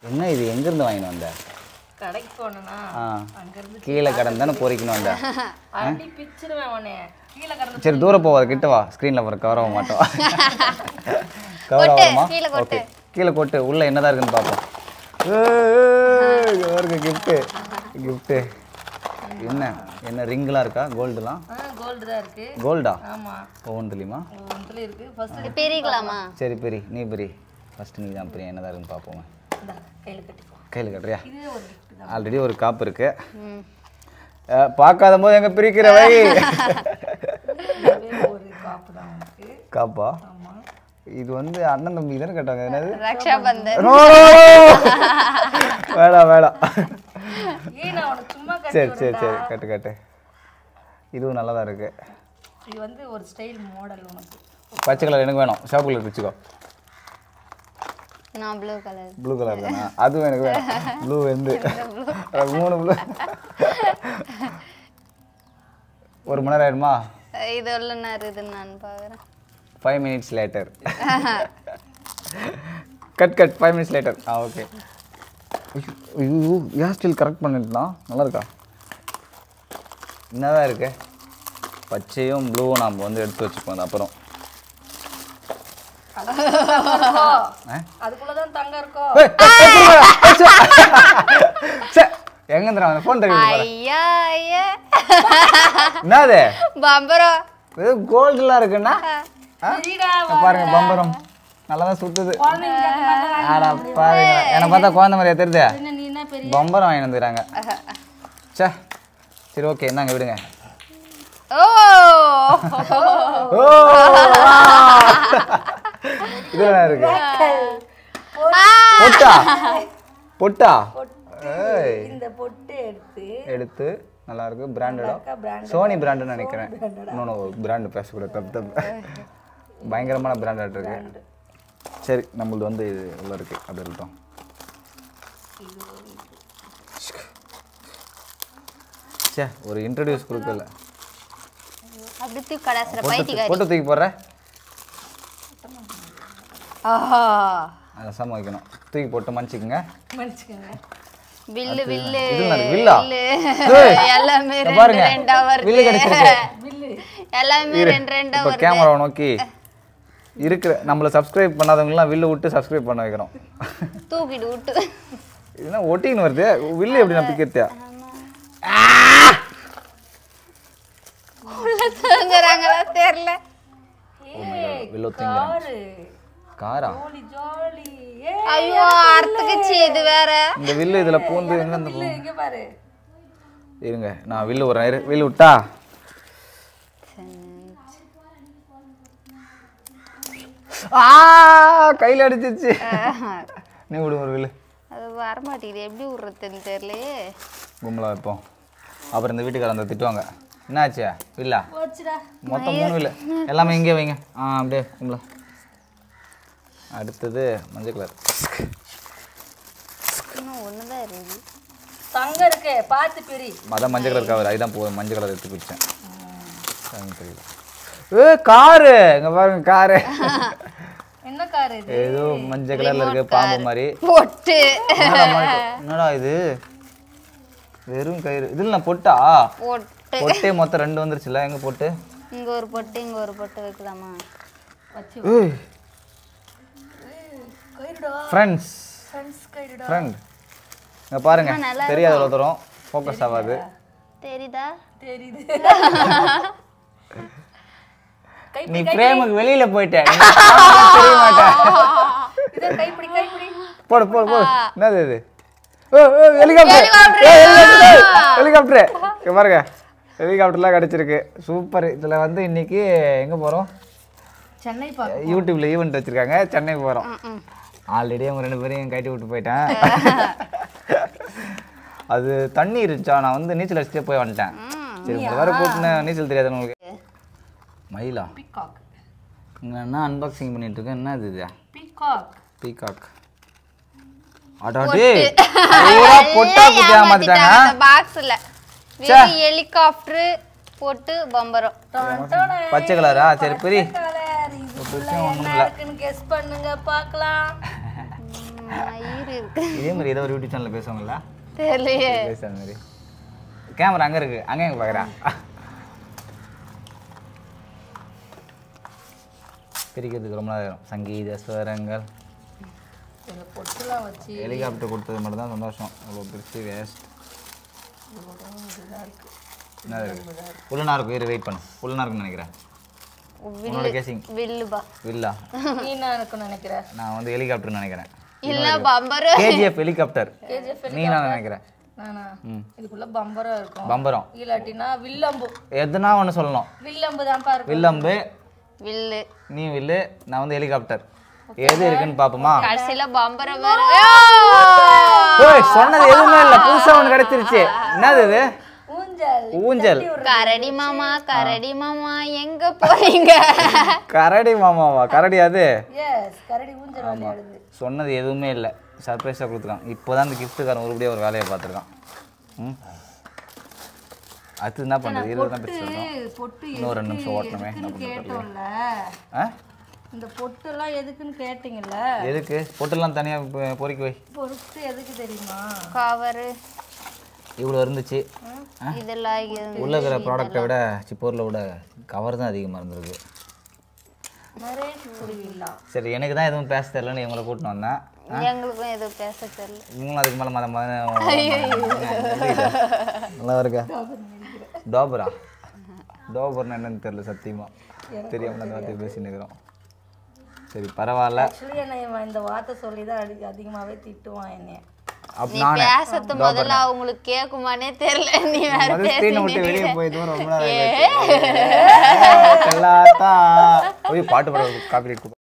என்ன இது எங்கேருந்து வாங்கிட்டு வந்த கடைக்கு போனேன்னா ஆ அங்கிருந்து கீழே கடந்து தானே பொறிக்கணும் வந்த அடி பிச்சிருவேன் உன்னைய கீழே கடந்து சரி தூரம் போவாது கிட்ட வா ஸ்க்ரீனில் அப்புறம் கவர் ஆக மாட்டோம் கவர் கொட்டு, ஆகுமா கீழே கொட்டு. ஓகே கீழே கொட்டு உள்ள என்னதான் இருக்குன்னு பார்ப்போம் ஏய், இங்க பாருங்க கிஃப்ட்டு கிஃப்ட்டு என்ன என்ன ரிங்லாம் இருக்கா கோல்டுலாம் ஆ கோல்டு தான் இருக்கு கோல்டா ஆமா ஒவ்வொன்று தெரியுமா ஒன்றுல இருக்கு ஃபர்ஸ்ட் பிரிக்கலாமா சரி பெரி நீ பெரி ஃபஸ்ட்டு நீ தான் பெரிய என்னதான் இருக்குன்னு பார்ப்போம் இந்த கையில கட்டிக்கோ கையில் கட்டுறியா இதுவே ஒரு gift தான் ஆல்ரெடி ஒரு காப்பு இருக்கு ம் அஹ், பார்க்காத போது எங்க பிரிக்கிற வை இதுவே ஒரு காப்பு தான் உனக்கு காப்பா ஆமா இது வந்து அண்ணன் தம்பி தானே கேட்டாங்க என்னது ரக்ஷா பந்தன் No! வேணாம் வேணாம் ஏய் நான் உனக்கு சும்மா கட்டி சரி சரி விடுறேன்டா. சரி கட்டு கட்டு இதுவும் நல்லா தான் இருக்கு இது வந்து ஒரு ஸ்டைல் மாடல் உனக்கு பச்சை கலர் எனக்கு வேணும் சிவப்பு கலர் வச்சுக்கோ நான் ப்ளூ கலர் ப்ளூ கலர் தானே அதுவும் எனக்கு வேணும் ப்ளூ வந்து மூணு ப்ளூ ஒரு மணி நேரம் ஆயிடுமா இது உள்ள நான் இருக்குதுன்னு நான் பார்க்குறேன் five minutes later cut cut five minutes later ஆ ஓகே ஐயோ ஏர் ஸ்டைல் கரெக்ட் பண்ணிட்டுலாம் நல்லா இருக்கா என்னதான் இருக்கு பச்சையும் ப்ளூவும் நாம் வந்து எடுத்து வச்சுப்போம் அது அப்புறம் ஆ? அதுக்குள்ளதான் தங்கம் இருக்கோ ஏய், ஏய், ஏய், சே, சே, எங்க இருந்தா ஃபோன் தெரியும் ஐயா ஐயா என்னது பம்பரம் இது கோல்டுலாம் இருக்குன்னா ஆ? சரிடா இங்க பாருங்க பம்பரம் நல்லா தான் சுத்துது குழந்தைங்க கேட்க மாட்டாங்க. ஆடா பாருங்க என்னை பார்த்தா குழந்தை மாதிரியா தெரியுது என்ன நீ என்ன பெரிய பம்பரம் வாங்கி வந்துக்கிறாங்க சே சரி ஓகே இந்தாங்க விடுங்க ஓ ஓ இதுல என்ன இருக்கு பொட்டா பொட்டா ஏய் இந்த பொட்டு எடுத்து எடுத்து நல்லா இருக்கு பிராண்டடா அக்கா brand சோனி பிராண்டுன்னு நினைக்கிறேன் இன்னொன்று பிராண்டு பேசக்கூடாது தப்பு தப்பு பயங்கரமான பிராண்ட் இருக்கு சரி நம்மளது வந்து இது உள்ள இருக்கு அது இருக்கட்டும் சே ஒரு இன்ட்ரடியூஸ் கொடுக்கல அப்படி தூக்கி கடாசுற போட்டு பைத்தியக்காரி போட்டு தூக்கி போடுற ஆஹா அதை சம வைக்கணும் தூக்கி போட்டு மன்னிச்சுக்குங்க மன்னிச்சுக்கோங்க வில்லு வில்லு இதுல இருக்கு, வில்லா? வில்லு ஏய், எல்லாமே இங்க ரெண்டு பாருங்க. ரெண்டா வில்லு வருது பில்லு எல்லாமே ரெண்டு ரெண்டா இப்போ வருது கேமரா நோக்கி இருக்கிற நம்மளை சப்ஸ்கிரைப் பண்ணாதவங்கலாம் வில்லு விட்டு சப்ஸ்கிரைப் பண்ண வைக்கிறோம் தூக்கிட்டு விட்டு இதுனா ஒட்டின்னு வருது வில்லு எப்படி நான் பிக்கிறதா உள்ள தூங்குறாங்களா தெரியல ஏய் வில்லு தூங்கிறாங்க காரு காரா ஜோலி ஜோலி ஏ ஐயோ அறுத்துக்குச்சு இது வேற இந்த வில்லு இதுல பூந்து எங்க இந்த பில்லு இங்க பாரு இருங்க நான் வில்லு ஒரு இரு வில்லு விட்டா ஆ கையில அடிச்சிருச்சு நீ விடு ஒரு வில்லு அது வரமாட்டேங்குது எப்படி விடுறதுன்னு தெரியலையே கும்பலா வைப்போம் அப்புறம் இந்த வீட்டுக்காரங்க வந்து திட்டுவாங்க என்னாச்சு வில்லா போச்சுடா மொத்தம் மூணு வில்லு எல்லாமே இங்கே வைங்க ஆ அப்படியே கும்பலா அடுத்தது மஞ்சள் கலர் இன்னும் ஒண்ணுதான் இருக்குது தங்கம் இருக்கு பார்த்து பெரி அதான் மஞ்சள் கலர் கவர் அதுதான் போ மஞ்சள் கலர் எடுத்து குடித்தேன் எனக்கு தெரியல ஏ காரு இங்க பாருங்க காரு என்ன கார் இது ஏதோ மஞ்சள் கலர்ல இருக்கு பாம்பு மாதிரி பொட்டு என்னடா மழை- என்னடா இது வெறும் கயிறு இதுல நான் பொட்டா பொட்டு பொட்டே மொத்தம் ரெண்டு வந்துருச்சுல எங்க பொட்டு இங்க ஒரு பொட்டு இங்க ஒரு பொட்டு வைக்கலாமா வச்சு ஏய் கயிறுடா ஃப்ரெண்ட்ஸ் ஃப்ரெண்ட்ஸ் கயிறுடா ஃப்ரெண்ட் இங்க பாருங்க நல்லா தெரியாத அவ்வளோ தூரம் ஃபோக்கஸ் ஆகாது தெரியுதா தெரியுது நீ பிரேமுக்கு வெளியில போயிட்ட நீ தெரிய மாட்டேன் இதை கைப்பிடி கைப்பிடி போடு போடு போடு என்னது இது ஹெலிகாப்டர் ஹெலிகாப்டர் இங்க பாருங்க ஹெலிகாப்டர்லாம் கிடைச்சிருக்கு சூப்பர் இதுல வந்து இன்னைக்கு எங்க போறோம் சென்னை பா யூடியூப்ல ஈவெண்ட் வச்சிருக்காங்க சென்னை போறோம் ஆல்ரெடி அவங்க ரெண்டு பேரையும் கட்டி விட்டு போயிட்டேன் அது தண்ணி இருந்துச்சா நான் வந்து நீச்சல் அடிச்சுட்டே போய் வந்துட்டேன் சரி உங்களை வேற கூப்பிட்டேன் நீச்சல் தெரியாது உங்களுக்கு மயிலா பீகாக் இங்க என்ன அன்பாக்சிங் பண்ணிட்டு இருக்கேன் என்ன இது இது பீகாக் பீகாக் அடாடே பூரா பொட்டா குட்டி ஏமாத்திட்டாங்க பாக்ஸ்ல வெறும் ஹெலிகாப்டர் போட்டு பம்பரம் பச்சை கலரா சரி பெரிய கலர் இது பிரச்சனை ஒண்ணும் என்ன இருக்குன்னு கெஸ் பண்ணுங்க பார்க்கலாம் மயிர் இருக்கு இதே மாதிரி ஏதோ ஒரு யூடியூப் சேனலில் பேசுவாங்களா தெரியலையே பேசுகிற மாதிரி கேமரா அங்கே இருக்கு அங்கே எங்கே பார்க்குறா பிரிக்கிறதுக்கு ரொம்ப நேரம் ஆகும். சங்கீத ஸ்வரங்கள் இந்த பொட்டுலாம் வச்சு ஹெலிகாப்டர் கொடுத்தது மட்டும் தான் சந்தோஷம் அவ்வளோ பிரிச்சு வேஸ்ட் என்ன இருக்கு உள்ளனா இருக்கும் இரு வெயிட் பண்ணு உள்ளனா இருக்குன்னு நினைக்கிறேன் உன்னோட கேசிங் வில்லுபா வில்லா நீ என்ன இருக்குன்னு நினைக்கிற நான் வந்து ஹெலிகாப்டர்னு நினைக்கிறேன் இல்ல பம்பரம் கேஜிஎஃப் ஹெலிகாப்டர் கேஜிஎஃப் நீ நான் நினைக்கிறேன் நானா ம் இதுக்குள்ள பம்பரம் இருக்கும் பம்பரம் இல்லாட்டினா வில்லம்பு எதுனா ஒன்று சொல்லணும் வில்லம்பு தான்ப்பா இருக்கும் வில்லம்பு வில்லு நீ வில்லு நான் வந்து ஹெலிகாப்டர் எது இருக்குன்னு பார்ப்போமா கடைசியில பம்பரம் வரும் ஓய் சொன்னது எதுவுமே இல்லை புதுசாக ஒன்று கிடைச்சிருச்சு என்னது இது ஊஞ்சல் ஊஞ்சல் கரடி மாமா கரடி மாமா எங்க போறீங்க கரடி மாமாவா கரடி அது எஸ் கரடி ஊஞ்சல் விளையாடுது சொன்னது எதுவுமே இல்லை சர்ப்ரைஸாக கொடுத்துருக்கான் இப்போ தான் இந்த கிஃப்ட்டுக்காரன் ஒருபடியாக ஒரு வேலையை பார்த்துருக்கான் ம் அடுத்து என்ன பண்ணுறது இதில் தான் பிரிச்சு சொல்கிறோம் பொட்டு இன்னும் ரெண்டு நிமிஷம் ஓட்டணுமே என்ன எதுக்குன்னு பண்ணுறது கேட்டோம்ல ஆ இந்த பொட்டுலாம் எதுக்குன்னு கேட்டீங்கல்ல எதுக்கு பொட்டெல்லாம் தனியாக பொறுக்கி வை பொருட்டு எதுக்கு தெரியுமா கவரு இவ்வளோ இருந்துச்சு இதெல்லாம் இருந்து- உள்ள இருக்கிற ப்ராடக்ட்டை விட சி பொருளை விட கவர் தான் அதிகமாக இருந்திருக்கு நரேஷ் குருவில்லா சரி எனக்கு தான் எதுவும் பேச தெரியலன்னு இவங்களை கூட்டின்னு வந்தேன் எங்களுக்கும் எதுவும் பேச தெரியல இவங்களும் அதுக்கு மேலே மத மத நல்லா இருக்கா டோபரா டோபர்னா என்னன்னு தெரியல சத்தியமா தெரியாம அந்த வார்த்தையை பேசின்னு இருக்கிறோம் சரி பரவாயில்ல ஆக்சுவலி என்ன இவன் இந்த வார்த்தை சொல்லி தான் அடி அதிகமாகவே திட்டுவான் என்னைய அப்ப நீ நானே பேசுறது முதல்ல அவங்களுக்கு கேக்குமானே தெரியல நீ வேற முதல் ஸ்க்ரீனை விட்டு பேசி வெளியே போய் தூரம் ரொம்ப நேரம் ஆயிடுச்சு. எல்லாத்தா போய் பாட்டு பாட காப்பி